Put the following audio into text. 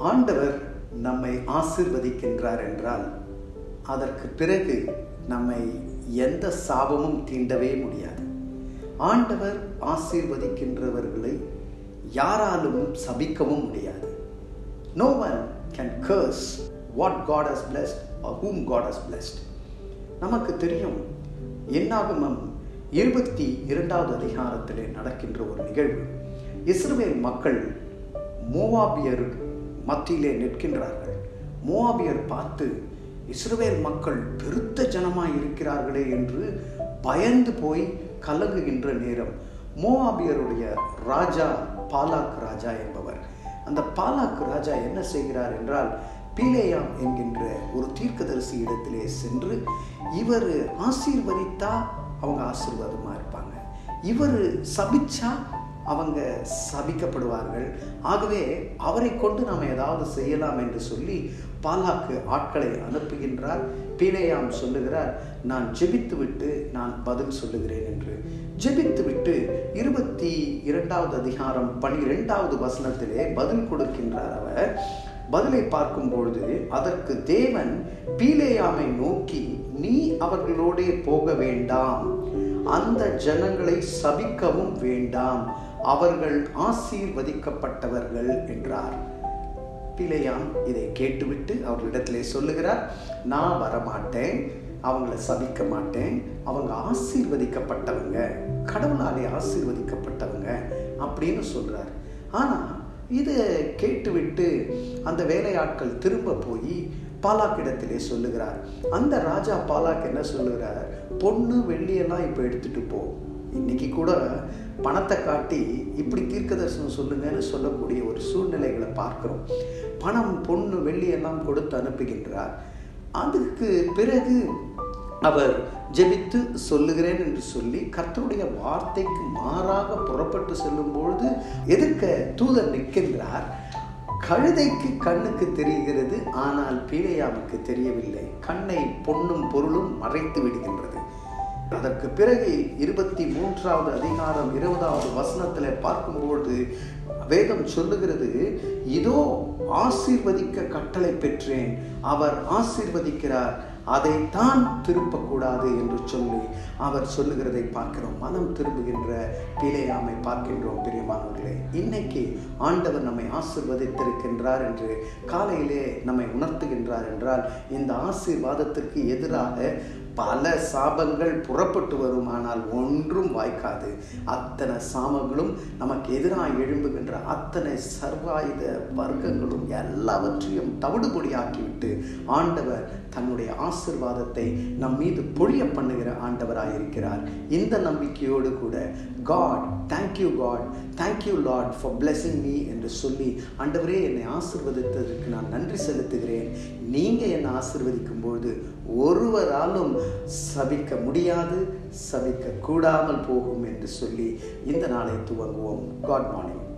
ஆண்டவர் நம்மை ஆசிர்வதிக்கின்றார் என்றால் அதற்கு பிறகு நம்மை எந்த சாபமும் தீண்டவே முடியாது ஆண்டவர் ஆசீர்வதிக்கின்றவர்களை யாராலும் சபிக்கவும் முடியாது no one can curse what God has blessed whom God has blessed நமக்கு தெரியும் என்னாகமம் இருபத்தி இரண்டாவது அதிகாரத்திலே நடக்கின்ற ஒரு நிகழ்வு இஸ்ரவேல் மக்கள் மோவாபியர் மத்தியிலே நிற்கின்றார்கள் மோவாபியர் பார்த்து இஸ்ரவேல் மக்கள் பெருத்த ஜனமாய் இருக்கிறார்களே என்று பயந்து போய் கலங்குகின்ற நேரம் மோவாபியருடைய ராஜா பாலாக் ராஜா என்பவர் அந்த பாலாக் ராஜா என்ன செய்கிறார் என்றால் பீலேயாம் என்கின்ற ஒரு தீர்க்கதரிசி இடத்திலே சென்று இவர் ஆசீர்வதித்தா அவங்க ஆசீர்வாதமாக இருப்பாங்க இவர் சபிச்சா அவங்க சபிக்கப்படுவார்கள் ஆகவே அவரை கொண்டு நாம் ஏதாவது செய்யலாம் என்று சொல்லி பாலாக்கு ஆட்களை அனுப்புகின்றார் பீலேயாம் சொல்லுகிறார் நான் ஜெபித்து விட்டு நான் பதில் சொல்லுகிறேன் என்று ஜெபித்து விட்டு இருபத்தி இரண்டாவது அதிகாரம் பனிரெண்டாவது வசனத்திலே பதில் கொடுக்கின்றார் அவர் பதிலை பார்க்கும் பொழுது அதற்கு தேவன் பீலேயாமை நோக்கி நீ அவர்களோடே போக வேண்டாம் அந்த ஜனங்களை சபிக்கவும் வேண்டாம் அவர்கள் ஆசீர்வதிக்கப்பட்டவர்கள் என்றார் பிழையாம் இதை கேட்டுவிட்டு அவர்களிடத்திலே சொல்லுகிறார் நான் வரமாட்டேன் அவங்கள சபிக்க மாட்டேன் அவங்க ஆசீர்வதிக்கப்பட்டவங்க கடவுளாலே ஆசீர்வதிக்கப்பட்டவங்க அப்படின்னு சொல்றார் ஆனால் இதை கேட்டுவிட்டு அந்த வேலையாட்கள் திரும்ப போய் பாலாக்கிடத்திலே சொல்லுகிறார் அந்த ராஜா பாலாக் என்ன சொல்லுகிறார் பொண்ணு வெள்ளியெல்லாம் இப்போ எடுத்துட்டு போ இன்னைக்கு கூட பணத்தை காட்டி இப்படி தீர்க்க தரிசனம் சொல்லுங்கன்னு சொல்லக்கூடிய ஒரு சூழ்நிலைகளை பார்க்கிறோம் பணம் பொண்ணு வெள்ளி எல்லாம் கொடுத்து அனுப்புகின்றார் அதுக்கு பிறகு அவர் ஜெபித்து சொல்லுகிறேன் என்று சொல்லி கர்த்தருடைய வார்த்தைக்கு மாறாக புறப்பட்டு செல்லும் பொழுது எதிர்க்க தூதர் நிற்கின்றார் கழுதைக்கு கண்ணுக்கு தெரிகிறது ஆனால் பீழையாவுக்கு தெரியவில்லை கண்ணை பொன்னும் பொருளும் மறைத்து விடுகின்றது அதற்கு பிறகு இருபத்தி மூன்றாவது அதிகாரம் இருபதாவது வசனத்தில் பார்க்கும்பொழுது வேதம் சொல்லுகிறது இதோ ஆசீர்வதிக்க கட்டளை பெற்றேன் அவர் ஆசீர்வதிக்கிறார் அதைத்தான் திருப்பக்கூடாது என்று சொல்லி அவர் சொல்லுகிறதை பார்க்கிறோம் மனம் திரும்புகின்ற பிழையாமை பார்க்கின்றோம் பிரியமானவர்களே இன்னைக்கு ஆண்டவர் நம்மை ஆசிர்வதித்திருக்கின்றார் என்று காலையிலே நம்மை உணர்த்துகின்றார் என்றால் இந்த ஆசீர்வாதத்திற்கு எதிராக பல சாபங்கள் புறப்பட்டு வரும் ஆனால் ஒன்றும் வாய்க்காது அத்தனை சாமங்களும் நமக்கு எதிராக எழும்புகின்ற அத்தனை சர்வாயுத வர்க்கங்களும் எல்லாவற்றையும் தவிடுபொடியாக்கிவிட்டு ஆண்டவர் தன்னுடைய ஆசிர்வாதத்தை நம் மீது பொழிய பண்ணுகிற ஆண்டவராயிருக்கிறார் இந்த நம்பிக்கையோடு கூட God thank you God thank you Lord for blessing me என்று சொல்லி ஆண்டவரே என்னை ஆசிர்வதித்ததற்கு நான் நன்றி செலுத்துகிறேன் நீங்கள் என்னை ஆசிர்வதிக்கும் பொழுது ஒருவராலும் சபிக்க முடியாது சபிக்க கூடாமல் போகும் என்று சொல்லி இந்த நாளை துவங்குவோம் காட் மார்னிங்